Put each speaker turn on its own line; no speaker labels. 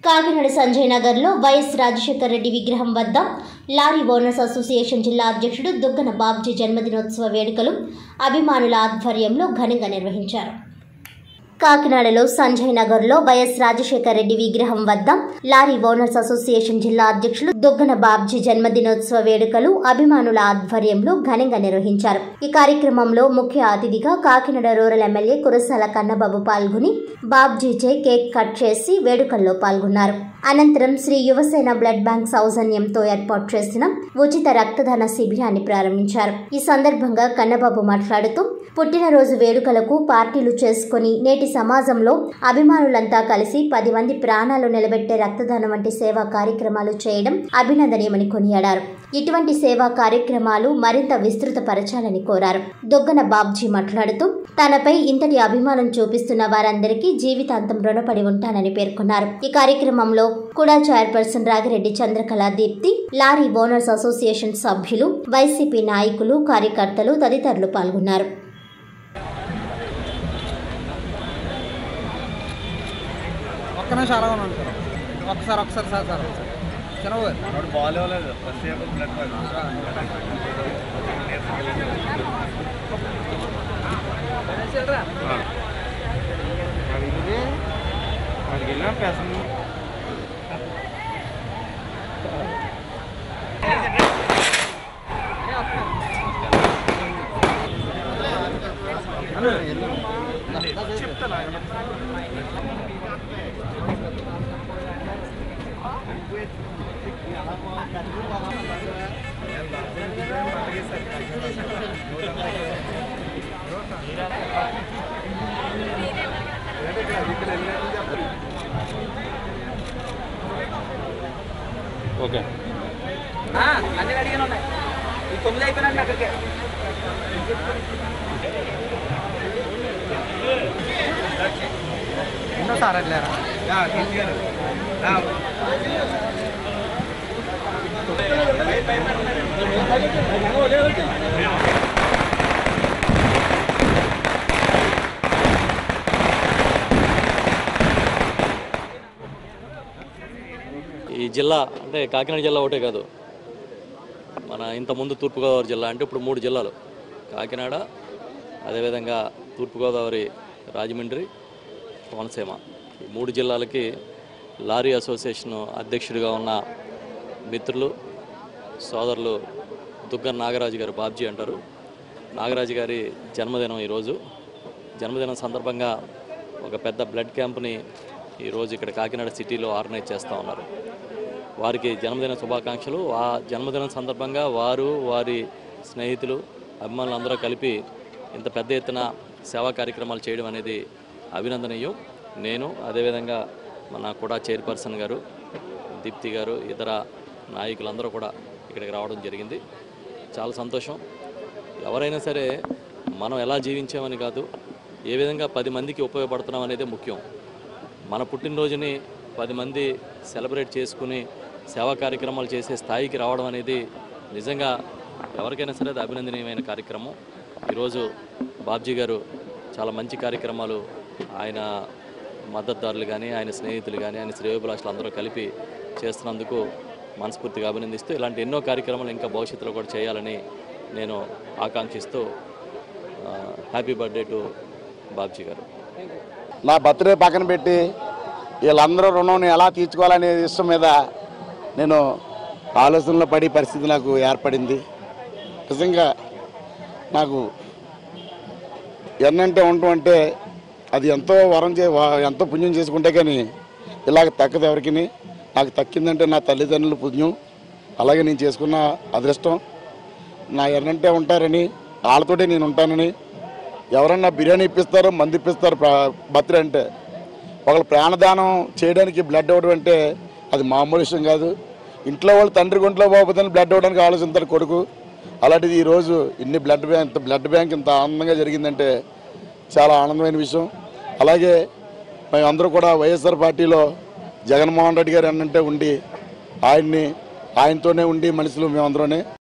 కాకినాడ సంజయ్ నగర్లో వైఎస్ రాజశేఖర రెడ్డి విగ్రహం వద్ద లారీ ఓనర్స్ అసోసియేషన్ జిల్లా అధ్యక్షుడు దుగ్గన బాబ్జీ జన్మదినోత్సవ వేడుకలు అభిమానుల ఆధ్వర్యంలో ఘనంగా నిర్వహించారు కాకినాడలో సంజయ్ నగర్లో వైఎస్ రాజశేఖర రెడ్డి విగ్రహం వద్ద లారీ ఓనర్స్ అసోసియేషన్ జిల్లా అధ్యక్షులు దొగ్గన బాబ్జీ జన్మదినోత్సవ వేడుకలు అభిమానుల ఆధ్వర్యంలో ఘనంగా నిర్వహించారు ఈ కార్యక్రమంలో ముఖ్య అతిథిగా కాకినాడ రూరల్ ఎమ్మెల్యే కురసాల కన్నబాబు పాల్గొని బాబ్జీచే కేక్ కట్ చేసి వేడుకల్లో పాల్గొన్నారు అనంతరం శ్రీ యువసేన బ్లడ్ బ్యాంక్ సౌజన్యంతో ఏర్పాటు చేసిన ఉచిత రక్తదాన శిబిరాన్ని ప్రారంభించారు ఈ సందర్భంగా కన్నబాబు మాట్లాడుతూ పుట్టినరోజు వేడుకలకు పార్టీలు చేసుకుని నేటి సమాజంలో అభిమానులంతా కలిసి పది మంది ప్రాణాలు నిలబెట్టే రక్తదానం వంటి సేవా కార్యక్రమాలు చేయడం అభినందనీయమని కొనియాడారు ఇటువంటి సేవా కార్యక్రమాలు మరింత విస్తృతపరచాలని కోరారు దొగ్గన బాబ్జీ మాట్లాడుతూ తనపై ఇంతటి అభిమానం చూపిస్తున్న వారందరికీ జీవితాంతం రుణపడి ఉంటానని పేర్కొన్నారు ఈ కార్యక్రమంలో కూడా chairperson Ragireddy Chandrakala Deepthi lorry owners association సభ్యులు వైసీపీ నాయకులు కార్యకర్తలు తదితరులు పాల్గొన్నారు
ఒక్క నిమిషం అలా ఉన్నాను సార్ ఒకసారి ఒకసారి సార్ సార్ చిన్నబాబు
వాడు బాల్ ఇవ్వలేదు ఫస్ట్ ఇయర్ బ్లడ్ వాడికి వెళ్ళిన పెసం
ఓకే
అన్ని అడిగాను ఉన్నాయి ఈ తొమ్మిది అయిపోయినాయి అక్కడికి ఉందో సార్ అట్లేరా
ఈ జిల్లా అంటే కాకినాడ జిల్లా ఒకటే కాదు మన ఇంతకుముందు తూర్పుగోదావరి జిల్లా అంటే ఇప్పుడు మూడు జిల్లాలు కాకినాడ అదేవిధంగా తూర్పుగోదావరి రాజమండ్రి కోనసీమ ఈ మూడు జిల్లాలకి లారీ అసోసియేషన్ అధ్యక్షుడిగా ఉన్న మిత్రులు సోదరులు దుగ్గన్ నాగరాజు గారు బాబ్జీ అంటారు నాగరాజు గారి జన్మదినం ఈరోజు జన్మదినం సందర్భంగా ఒక పెద్ద బ్లడ్ క్యాంప్ని ఈరోజు ఇక్కడ కాకినాడ సిటీలో ఆర్గనైజ్ చేస్తూ ఉన్నారు వారికి జన్మదిన శుభాకాంక్షలు ఆ జన్మదినం సందర్భంగా వారు వారి స్నేహితులు అభిమానులు అందరూ కలిపి ఇంత పెద్ద ఎత్తున సేవా కార్యక్రమాలు చేయడం అనేది అభినందనీయం నేను అదేవిధంగా మన కూడా చైర్పర్సన్ గారు దీప్తి గారు ఇతర నాయకులందరూ కూడా ఇక్కడికి రావడం జరిగింది చాలా సంతోషం ఎవరైనా సరే మనం ఎలా జీవించామని కాదు ఏ విధంగా పది మందికి ఉపయోగపడుతున్నాం అనేది ముఖ్యం మన పుట్టినరోజుని పది మంది సెలబ్రేట్ చేసుకుని సేవా కార్యక్రమాలు చేసే స్థాయికి రావడం అనేది నిజంగా ఎవరికైనా సరే అది అభినందనీయమైన కార్యక్రమం ఈరోజు బాబ్జీ గారు చాలా మంచి కార్యక్రమాలు ఆయన మద్దతుదారులు కానీ ఆయన స్నేహితులు కానీ ఆయన శ్రేయోభిలాషులు అందరూ కలిపి చేస్తున్నందుకు మనస్ఫూర్తిగా అభినందిస్తూ ఇలాంటి ఎన్నో కార్యక్రమాలు ఇంకా భవిష్యత్తులో కూడా చేయాలని నేను ఆకాంక్షిస్తూ హ్యాపీ బర్త్డే టు బాబ్జీ గారు
నా బర్త్డే పక్కన పెట్టి వీళ్ళందరూ రుణం ఎలా తీర్చుకోవాలనే విషయం మీద నేను ఆలోచనలో పడి పరిస్థితి నాకు ఏర్పడింది నిజంగా నాకు ఎన్నంటే ఉండటం అంటే అది ఎంతో వరం చే వా- ఎంతో పుణ్యం చేసుకుంటే కానీ ఇలాగ తక్కదు ఎవరికి నాకు తక్కిందంటే నా తల్లిదండ్రుల పుణ్యం అలాగే నేను చేసుకున్న అదృష్టం నా ఎన్నంటే ఉంటారని వాళ్ళతోటే నేను ఉంటానని ఎవరన్నా బిర్యానీ ఇప్పిస్తారు మంది ఇప్పిస్తారు బర్త్డే అంటే ఒకళ్ళు ప్రాణదానం చేయడానికి బ్లడ్ ఇవ్వడం అంటే అది మామూలు విషయం కాదు ఇంట్లో వాళ్ళు తండ్రి గుంట్లో పోకపోతే బ్లడ్ ఇవ్వడానికి ఆలోచిస్తారు కొడుకు అలాంటిది ఈరోజు ఇన్ని బ్లడ్ బ్యాంక్ ఇంత బ్లడ్ బ్యాంక్ ఇంత ఆనందంగా జరిగిందంటే చాలా ఆనందమైన విషయం అలాగే మేమందరూ కూడా వైఎస్ఆర్ పార్టీలో జగన్మోహన్ రెడ్డి గారు ఏంటంటే ఉండి ఆయన్ని ఆయనతోనే ఉండి మనుషులు మేమందరూనే